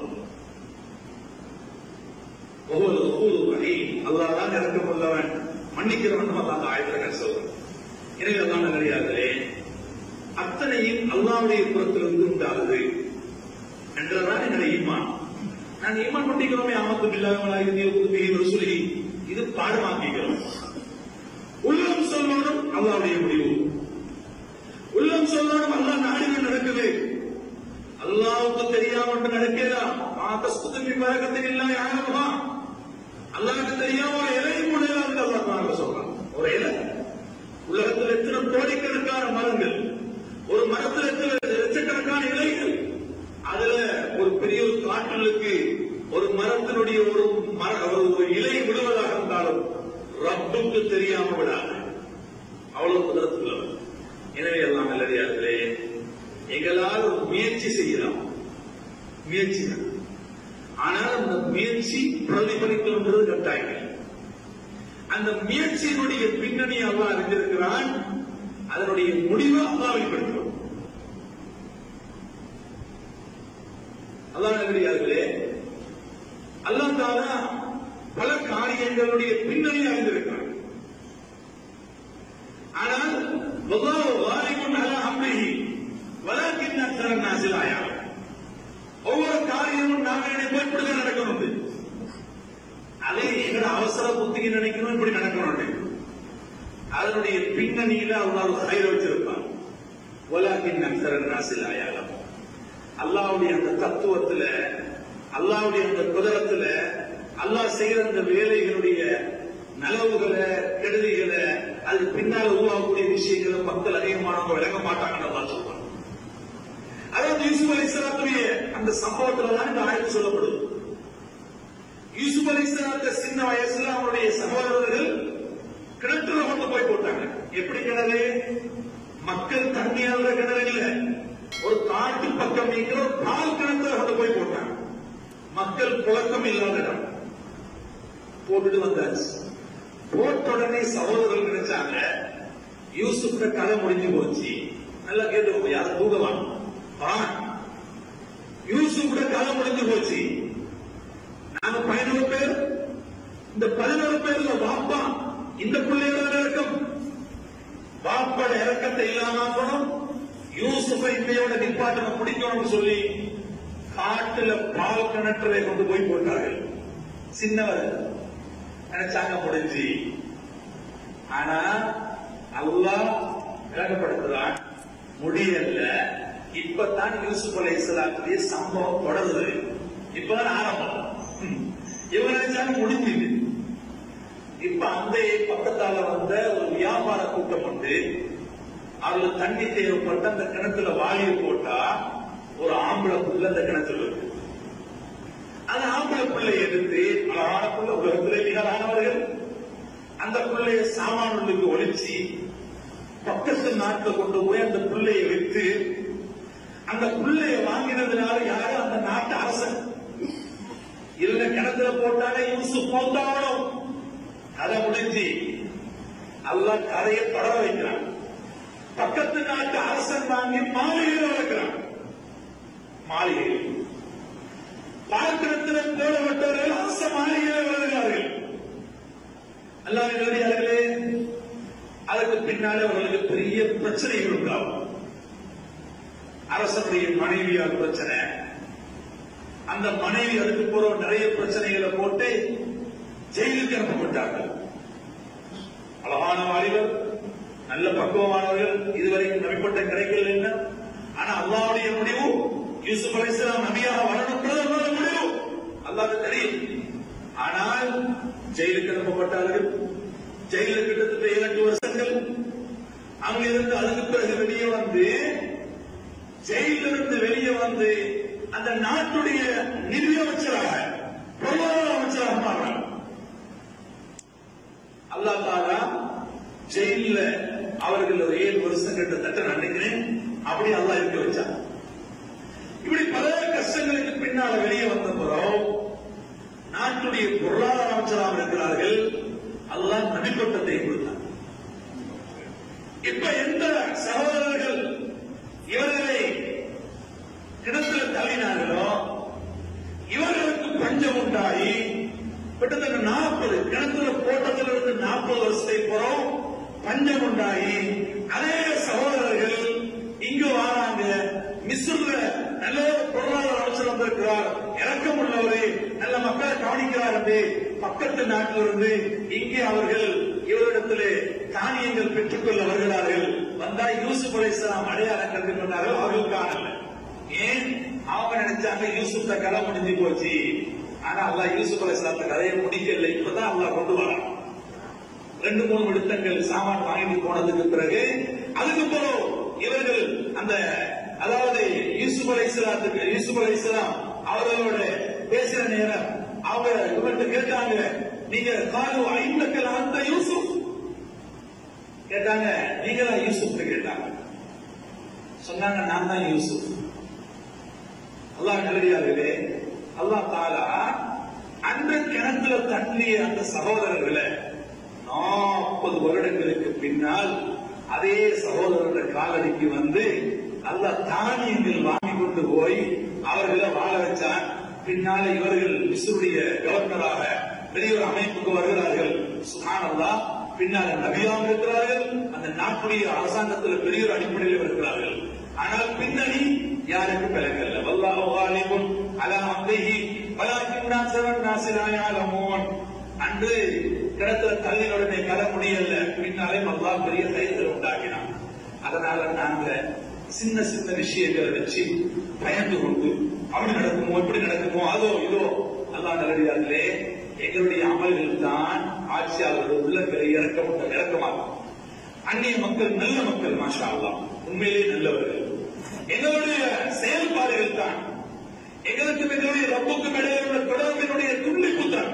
ஒவ்வொரு ஒவ்வொரு வழி அல்லாஹ் தான் இறக்கம் உள்ளவன் மன்னிக்கிறவன் நம்ம அந்த ஆயத்தில் சொல்றோம் எனவே அல்லாஹ் நல்லடியார்களே அத்தனையும் அல்லாவுடைய புறத்திலிருந்து உண்டாகுது என்றதான் என்னுடைய ஈமான் நாங்க ஈமான் பண்ணிக்கிறோமே ஆமத்து இல்லாதவனாக புதுமையை சொல்லி இது பாடமாக்கிக்கிறோம் உள்ளம் சொல்லணும் அல்லாவுடைய முடிவு உள்ளம் சொல்லணும் அல்லா நாடுகள் நடக்குது அல்லாவுக்கு தெரியாம ஒன்று நடக்கலாம் மாத்தஸ்துமி பழக்கத்தில் இல்ல யாருமா அல்லாவுக்கு தெரியாம ஒரு இலையும் முனையில அல்லா சொல்றான் ஒரு இலை உலகத்தில் எத்தனை கோடிக்கணக்கான மரங்கள் ஒரு மரத்தில் எத்தனை லட்சக்கணக்கான இலைகள் அதுல ஒரு பெரிய ஒரு காற்றலுக்கு ஒரு மரத்தினுடைய ஒரு மர ஒரு இலை விடுவதாக இருந்தாலும் ரப்புக்கு தெரியாம விடாது அவ்வளவு குதிரத்துள்ளவர் எனவே எல்லாம் நல்லடியார்களே எங்களால் ஒரு முயற்சி செய்யலாம் முயற்சி தான் ஆனால் அந்த முயற்சி பிரதிபலிக்கணுன்றது கட்டாயம் அந்த முயற்சியினுடைய பின்னணி அல்லா அறிந்திருக்கிறான் அதனுடைய முடிவை அல்லா வெளிப்படுத்தும் அல்லாஹ் நல்லடியார்களே அல்லாஹ் தாலா பல காரியங்களுடைய பின்னணி அறிந்திருக்கிறான் ஆனால் வல்லாஹு வாலிமுன் அலா அம்ரிஹி வலாக்கின் அக்ஸர நாஸில் ஆயா ஒவ்வொரு காரியமும் நாம நினைப்போம் இப்படிதான் நடக்கணும் அதை எங்கட அவசர புத்திக்கு நினைக்கணும் இப்படி நடக்கணும் அதனுடைய பின்னணியில அல்லாஹ் கயிறு வச்சிருப்பான் வலாக்கின் அக்ஸர நாஸில் ஆயாலம் அல்லாவுடைய அந்த தத்துவத்துல அல்லாவுடைய அந்த குதிரத்துல அல்லாஹ் செய்யற அந்த வேலைகளுடைய நலவுகளை கெடுதிகளை அது பின்னால உருவாகக்கூடிய விஷயங்களை மக்கள் அதிகமானவங்க விளங்க மாட்டாங்கன்னு அல்லாஹ் சொல்றாங்க அதாவது யூசுப் அலிஸ்லாத்துடைய அந்த சம்பவத்துல தான் இந்த ஆய்வு சொல்லப்படுது யூசுப் அலிஸ்லாத்த சின்ன வயசுல அவருடைய சகோதரர்கள் கிணற்றுல கொண்டு போய் போட்டாங்க எப்படி கிணறு மக்கள் தண்ணியால கிணறு இல்ல ஒரு காட்டு பக்கம் நீங்கிற ஒரு பால் கிணத்துல கொண்டு போய் போட்டாங்க மக்கள் புழக்கம் இல்லாத இடம் போட்டுட்டு வந்தாச்சு போட்ட உடனே சகோதரர்கள் நினைச்சாங்க யூசுப்ட கதை முடிஞ்சு போச்சு நல்லா கேட்டு யாரும் தூங்கலாம் யூசுப்ட கதை முடிஞ்சு போச்சு நாங்க பதினோரு பேர் இந்த பதினோரு பேர்ல வாப்பா இந்த பிள்ளையோட இறக்கம் வாப்பட இறக்கத்தை இல்லாம ஆக்கணும் யூசுஃபை இன்னையோட நிப்பாட்டனை பிடிக்கணும்னு சொல்லி காட்டுல பால் கிணற்றை கொண்டு போய் போட்டார்கள் சின்னவர் நினைச்சாங்க முடிஞ்சு ஆனா அல்லாஹ் விளங்கப்படுத்துறான் முடியல இப்பதான் யூசுப் அலை இஸ்லாத்துடைய சம்பவம் தொடருது இப்பதான் ஆரம்பம் ம். இவங்க நினைச்சாங்க முடிஞ்சுது இப்ப அந்த பக்கத்தால வந்த ஒரு வியாபார கூட்டம் உண்டு அதுல தண்ணி தேவைப்பட்ட அந்த கிணத்துல வாளியை போட்டா ஒரு ஆம்பளை புள்ள அந்த கிணத்துல இருக்கு அந்த ஆம்பளை பிள்ளை எடுத்து அழகான புள்ள உலகத்திலே நிகழானவர்கள் அந்த பிள்ளைய சாமானுக்கு ஒழிச்சு பக்கத்து நாட்டுல கொண்டு போய் அந்த பிள்ளையை வித்து அந்த பிள்ளைய வாங்கினதுனால யாரும் அந்த நாட்டு அரசன் இல்ல கிணத்துல கிணத்துல போட்டாலே யூசுப் மௌத்தாகணும் கதை முடிஞ்சு அல்லாஹ் கரையை தொடர வைக்கிறான் பக்கத்து நாட்டு அரசன் வாங்கி மாளிகையில் வளர்க்கிறான் மாளிகை பார்க்கிறத்தில் போடப்பட்டவர்கள் அரச மாளிகையில் வருகிறார்கள் அல்லாஹ் நல்லடியார்களே அதற்கு பின்னாலே அவர்களுக்கு பெரிய பிரச்சனைகள் உண்டாகும் அரசனுடைய மனைவியால் பிரச்சனை அந்த மனைவி அதுக்கு போற நிறைய பிரச்சனைகளை போட்டு ஜெயிலுக்கு அனுப்பப்பட்டார்கள் அழகான வாலிபர் நல்ல பக்குவமானவர்கள் இதுவரைக்கும் நபிப்பட்டம் கிடைக்கல என்ன ஆனா அல்லாவுடைய முடிவு யூசுப் அலைஹிஸ்ஸலாம் நபியாக வரணும்ன்றது அல்லாஹ்வுடைய முடிவு அல்லாஹ்வுக்கு தெரியும் ஆனால் ஜெயிலுக்கு அனுப்பப்பட்டார்கள் ஜெயிலில் கிட்டத்தட்ட இரண்டு வருஷங்கள் அங்கிருந்து அதுக்கு பிறகு வெளியே வந்து ஜெயிலிருந்து வெளியே வந்து அந்த நாட்டுடைய நிதி அமைச்சராக பொருளாதார அமைச்சராக மாறினார் அல்லா தாலா ஜெயில அவர்கள் ஒரு ஏழு வருஷம் கிட்டத்தட்ட நினைக்கிறேன் அப்படி அல்லா இருக்க வச்சார் இப்படி பல கஷ்டங்களுக்கு பின்னால வெளியே வந்த பிறகு நாட்டுடைய பொருளாதார அமைச்சராக இருக்கிறார்கள் அல்லாஹ் நபிப்பட்டத்தை கொடுத்தார் இப்ப எந்த சகோதரர்கள் இவர்களை கிணத்துல தள்ளினார்களோ இவர்களுக்கு பஞ்சம் உண்டாகி கிட்டத்தட்ட நாற்பது கிணத்துல போட்டதிலிருந்து நாற்பது வருஷத்துக்கு போறோம் பஞ்சம் உண்டாகி அதே சகோதரர்கள் இங்கு வராங்க மிஸ்ர்ல நல்ல ஒரு பொருளாதார அமைச்சர் வந்திருக்கிறார் இறக்கம் உள்ளவரே நல்ல மக்களை கவனிக்கிறார் என்று பக்கத்து நாட்டிலிருந்து இங்கே அவர்கள் இவரிடத்திலே தானியங்கள் பெற்றுக்கொள்ள வருகிறார்கள் வந்தா யூசுப் அலைஹிஸ்ஸலாம் அடையாளம் கண்டு கொண்டார்கள் அவர்கள் காணல ஏன் அவங்க நினைச்சாங்க யூசுப் கதை முடிஞ்சு போச்சு ஆனா அல்லாஹ் யூசுப் அலைஹிஸ்ஸலாத்த கதையை முடிக்கல இப்பதான் அல்லாஹ் கொண்டு வரான் ரெண்டு மூணு விடுத்தங்கள் சாமான் வாங்கிட்டு போனதுக்கு பிறகு அதுக்கப்புறம் இவர்கள் அந்த அதாவது யூசுப் அலைஹிஸ்ஸலாத்துக்கு யூசுப் அலைஹிஸ்ஸலாம் அவர்களோட பேசுற நேரம் அவங்க இவர்கிட்ட கேட்டாங்க நீங்க காலு ஐந்தக்கல் அந்த யூசுப் கேட்டாங்க நீங்களா யூசுப் கேட்டாங்க சொன்னாங்க நான் தான் யூசுப் அல்லாஹ் நல்லடியார்களே அல்லாஹ் தாலா அந்த கிணத்துல தள்ளிய அந்த சகோதரர்களை நாற்பது வருடங்களுக்கு பின்னால் அதே சகோதரருடைய காலடிக்கு வந்து நல்ல தானியங்கள் வாங்கி கொண்டு போய் அவர்களை வாழ வச்சான் பின்னால இவர்கள் மிஸ்ருடைய கவர்னராக பெரிய ஒரு அமைப்புக்கு வருகிறார்கள் சுகானல்லா பின்னால நபியாக இருக்கிறார்கள் அந்த நாட்டுடைய அரசாங்கத்தில் பெரிய ஒரு அடிப்படையில் இருக்கிறார்கள் ஆனால் பின்னணி யாருக்கும் விளக்கல்ல வல்லாஹு காலிபுன் அலா அம்ரிஹி வலாக்கின் நாசவன் நாசிலாயாலமோன் அன்று கிடத்துல தள்ளின உடனே கல முடியல பின்னாலே அல்லாஹ் பெரிய தைரியத்தை உண்டாக்கினான் அதனால நாங்க சின்ன சின்ன விஷயங்களை வச்சு பயந்து கொண்டு அப்படி நடக்குமோ இப்படி நடக்குமோ அதோ இதோ அல்லாஹ் நல்லடியார்களே எங்களுடைய அமல்கள் தான் ஆட்சியாளர்கள் உள்ளங்களை இறக்க இறக்கமாகும் அந்நிய மக்கள் நல்ல மக்கள் மாஷா அல்லாஹ் உண்மையிலே நல்லவர்கள் எங்களுடைய செயல்பாடுகள் தான் எங்களுக்கு எங்களுடைய ரப்புக்கும் இடையே உள்ள தொடர்பினுடைய துண்டிப்பு தான்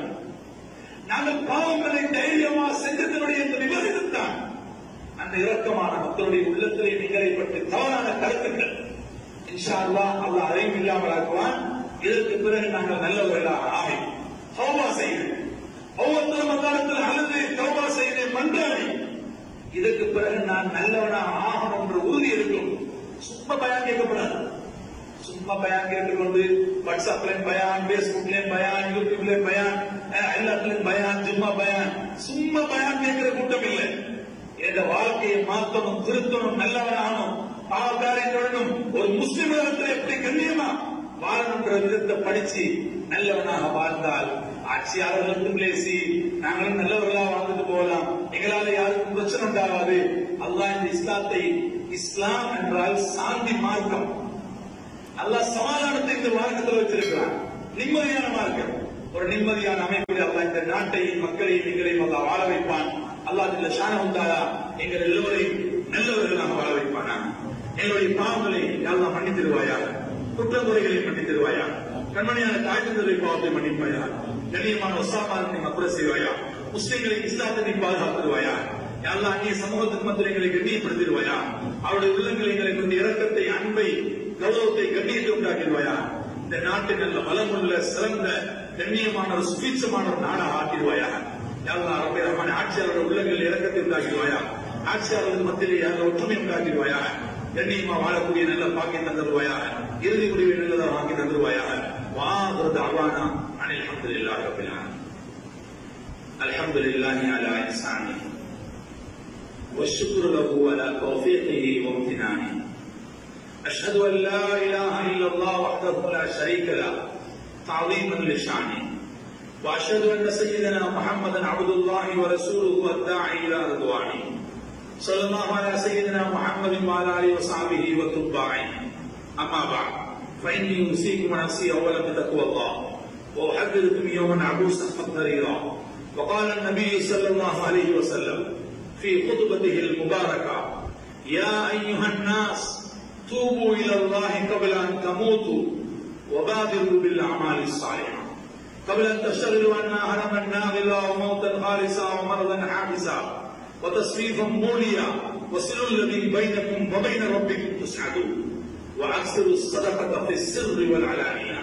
நாங்கள் பாவங்களை தைரியமா செஞ்சதனுடைய இந்த விபரீதம் தான் அந்த இரக்கமான மக்களுடைய உள்ளத்திலே நிகழை பற்றி தவறான கருத்துக்கள் இன்ஷா அல்லாஹ் அல்லாஹ் அறிவு இல்லாமல் ஆக்குவான் இதற்கு பிறகு நாங்கள் நல்லவர்களாக ஆமை தௌபா செய்கிறேன் ஒவ்வொருத்தரும் அல்லாடத்தில் அழுது தௌபா செய்கிறேன் மன்றாடி இதற்கு பிறகு நான் நல்லவனாக ஆகணும் என்ற உறுதி இருக்கும் சும்மா பயான் கேட்கப்படாது சும்மா பயான் கேட்டுக்கொண்டு வாட்ஸ்அப்லயும் பயான் பேஸ்புக்லயும் பயான் யூடியூப்லயும் பயான் அஹ், எல்லாத்துலயும் பயான் சும்மா பயான் சும்மா பயான் கேட்கிற கூட்டம் இல்லை என்ற வாழ்க்கையை மாத்தணும் திருத்தணும் நல்லவனாகணும் பாவக்காரங்களுடனும் ஒரு முஸ்லிம் இடத்துல எப்படி கண்ணியமா வாழணுன்ற விதத்தை படிச்சு நல்லவனாக வாழ்ந்தால் ஆட்சியாளர்களுக்கும் லேசி நாங்களும் நல்லவர்களா வாழ்ந்துட்டு போகலாம் எங்களால யாருக்கும் பிரச்சனை உண்டாகாது அல்லாஹ் இந்த இஸ்லாத்தை இஸ்லாம் என்றால் சாந்தி மார்க்கம் அல்லாஹ் சமாதானத்தை இந்த மார்க்கத்தில் வச்சிருக்கிறான் நிம்மதியான மார்க்கம் ஒரு நிம்மதியான அமைப்பில் அல்லாஹ் இந்த நாட்டையும் மக்களையும் எங்களையும் அல்லாஹ் வாழ வைப்பான் அல்லாஹ் இந்த ஷான உண்டாரா எங்கள் எல்லோரையும் நல்லவர்களாக வாழ வைப்பானா எங்களுடைய பாவங்களை அல்லாஹ் மன்னித்திருவாயா குற்றங்குறைகளை மன்னித்திருவாயா கண்மணியான தாய்த்தந்தை பாவத்தை மன்னிப்பாயா கண்ணியமான ஒசாமாரத்தை மக்குற செய்வாயா முஸ்லிம்களை இஸ்லாத்தை நீ பாதுகாத்துருவாயா அல்லாஹ் அந்நிய சமூகத்துக்கு மத்தியில் எங்களை கண்ணியப்படுத்திடுவாயா அவருடைய உள்ளங்களை எங்களை கொண்டு இரக்கத்தை அன்பை கௌரவத்தை கண்ணியத்தை உண்டாக்கிடுவாயா இந்த நாட்டு நல்ல வளமுள்ள சிறந்த கண்ணியமான ஒரு சுபீட்சமான ஒரு நாடாக ஆக்கிடுவாயாக யாரெல்லாம் ரப்பே ரஹ்மான் ஆட்சியாளர்கள் உள்ளங்கள் இறக்கத்தை உண்டாக்கிடுவாயா ஆட்சியாளர்கள் மத்தியிலே யாரும் ஒற்றுமை உண்டாக்கிடுவாயாக கண்ணியமா வாழக்கூடிய நல்ல பாக்கி தந்துருவாயாக இறுதி முடிவை நல்லதாக வாங்கி தந்துருவாயாக வாங்குறது அவானா அனில் அஹமதுல்லாஹி ரப்பில் ஆலமீன் الحمد لله على إحسانه والشكر له على توفيقه وامتنانه أشهد أن لا إله إلا الله وحده لا شريك له تعظيما لشانه وأشهد أن سيدنا محمدا عبد الله ورسوله الداعي إلى رضوانه صلى الله على سيدنا محمد وعلى آله وصحبه وتباعه أما بعد فإني أوصيكم ونفسي أولا بتقوى الله وأحذركم يوما عبوسا قمطريرا وقال النبي صلى الله عليه وسلم في خطبته المباركة يا أيها الناس توبوا إلى الله قبل أن تموتوا وبادروا بالأعمال الصالحة قبل أن تشتغلوا أن هرما ناغلا وموتا خالصا ومرضا حابسا وتصفيفا موليا وصلوا الذي بينكم وبين ربكم تسعدون وأكثروا الصدقة في السر والعلانية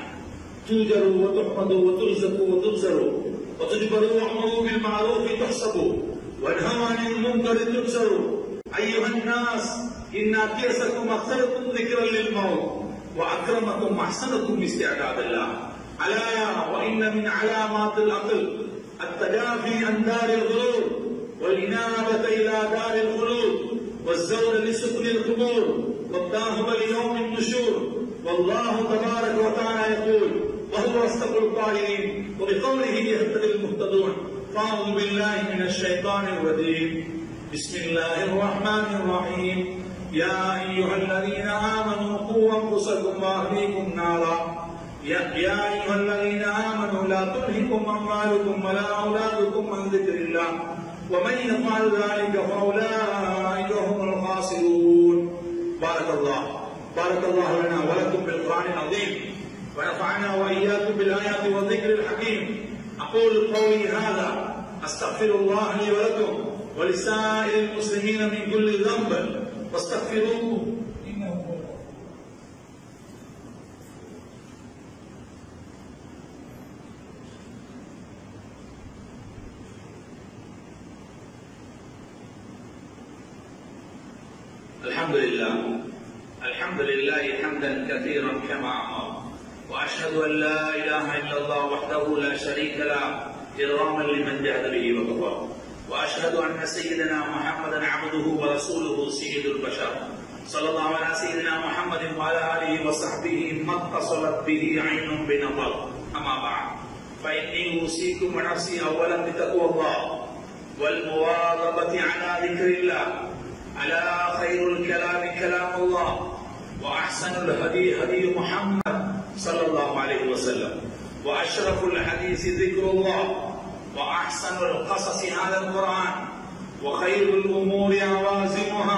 توجروا وتحمدوا وترزقوا وتبصروا وتجبروا واعمروا بالمعروف تحسبوا وانهوا عن المنكر تبصروا ايها الناس ان اكيسكم اكثركم ذكرا للموت واكرمكم احسنكم استعداد الله الا وان من علامات العقل التجافي عن دار الغرور والانابه الى دار الخلود والزور لسكن القبور والذاهب ليوم النشور والله تبارك وتعالى يقول وهو اصدق القائلين وبقوله يهتدي المهتدون فاعوذ بالله من الشيطان الرجيم بسم الله الرحمن الرحيم يا ايها الذين امنوا قوا انفسكم واهليكم نارا يا, يا ايها الذين امنوا لا تلهكم اموالكم ولا اولادكم عن ذكر الله ومن يفعل ذلك فاولئك هم الخاسرون بارك الله بارك الله لنا ولكم بالقران العظيم ونفعنا واياكم بالايات والذكر الحكيم اقول قولي هذا استغفر الله لي ولكم ولسائر المسلمين من كل ذنب واستغفروه انه هو الحمد لله الحمد لله حمدا كثيرا كما امر واشهد ان لا اله الا الله وحده لا شريك له اكراما لمن جهد به وكفر واشهد ان سيدنا محمدا عبده ورسوله سيد البشر صلى الله على سيدنا محمد وعلى اله وصحبه ما اتصلت به عين بنظر اما بعد فاني اوصيكم ونفسي اولا بتقوى الله والمواظبه على ذكر الله على خير الكلام كلام الله واحسن الهدي هدي محمد صلى الله عليه وسلم واشرف الحديث ذكر الله واحسن القصص على القران وخير الامور عوازمها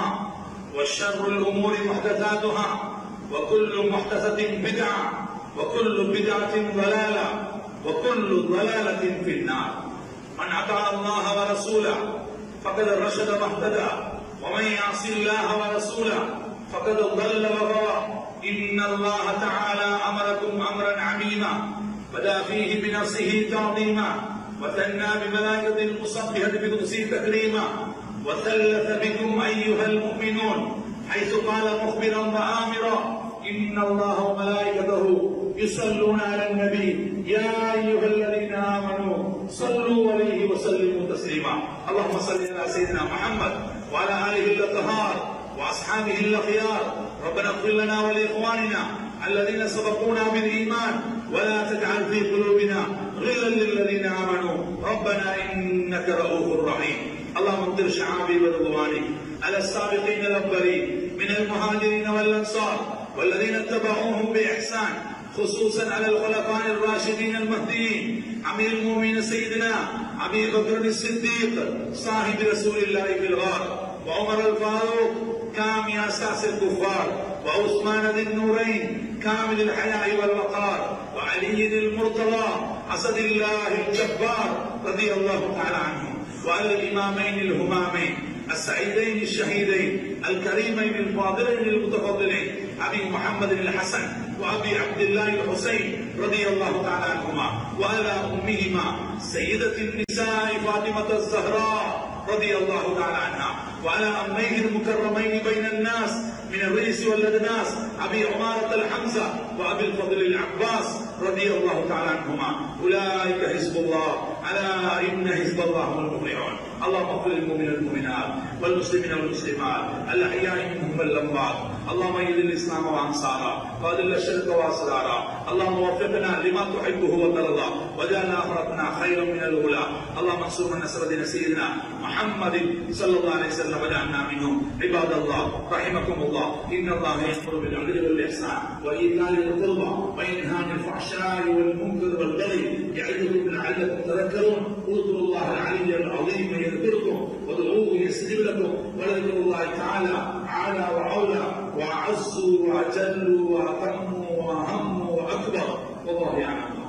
وشر الامور محدثاتها وكل محدثه بدعه وكل بدعه ضلاله وكل ضلاله في النار من اطاع الله ورسوله فقد رشد واهتدى ومن يعص الله ورسوله فقد ضل وغوى إن الله تعالى أمركم أمرا عميما بدا فيه بنفسه تعظيما وثنى بملائكة المصبحة بقدسه تكريما وثلث بكم أيها المؤمنون حيث قال مخبرا وآمرا إن الله وملائكته يصلون على النبي يا أيها الذين آمنوا صلوا عليه وسلموا تسليما اللهم صل على سيدنا محمد وعلى آله الأطهار وأصحابه الأخيار ربنا اغفر لنا ولإخواننا الذين سبقونا بالإيمان ولا تجعل في قلوبنا غلا للذين آمنوا ربنا إنك رؤوف رحيم اللهم امطر شعابي ورضوانك على السابقين الأولين من المهاجرين والأنصار والذين اتبعوهم بإحسان خصوصا على الخلفاء الراشدين المهديين امير المؤمنين سيدنا ابي بكر الصديق صاحب رسول الله في الغار وعمر الفاروق كامل اساس الكفار وعثمان ذي النورين كامل الحياء والوقار وعلي المرتضى اسد الله الجبار رضي الله تعالى عنه وعلى الامامين الهمامين السعيدين الشهيدين الكريمين الفاضلين المتفضلين ابي محمد الحسن وأبي عبد الله الحسين رضي الله تعالى عنهما وعلى أمهما سيدة النساء فاطمة الزهراء رضي الله تعالى عنها وعلى أميه المكرمين بين الناس من الرئيس والأدناس أبي عمارة الحمزة وأبي الفضل العباس رضي الله تعالى عنهما أولئك حزب الله ألا إن حزب الله هم المفلحون اللهم اغفر للمؤمنين والمؤمنات والمسلمين والمسلمات الأحياء منهم والأموات اللهم ايد الإسلام وأنصاره وأذل الشرك وأسراره اللهم وفقنا لما تحبه وترضى وجعل آخرتنا خيرا من الأولى اللهم انصر من نصر دين سيدنا محمد صلى الله عليه وسلم وجعلنا منهم عباد الله رحمكم الله إن الله يأمر بالعدل والإحسان وإيتاء ذي القربى وينهى عن الفحشاء والمنكر والبغي يعظكم لعلكم تذكرون اذكروا الله العلي العظيم يذكركم وادعوه يستجب لكم ولذكر الله تعالى أعلى وأولى وأعز وأجل وأتم وأهم وأكبر والله يعلم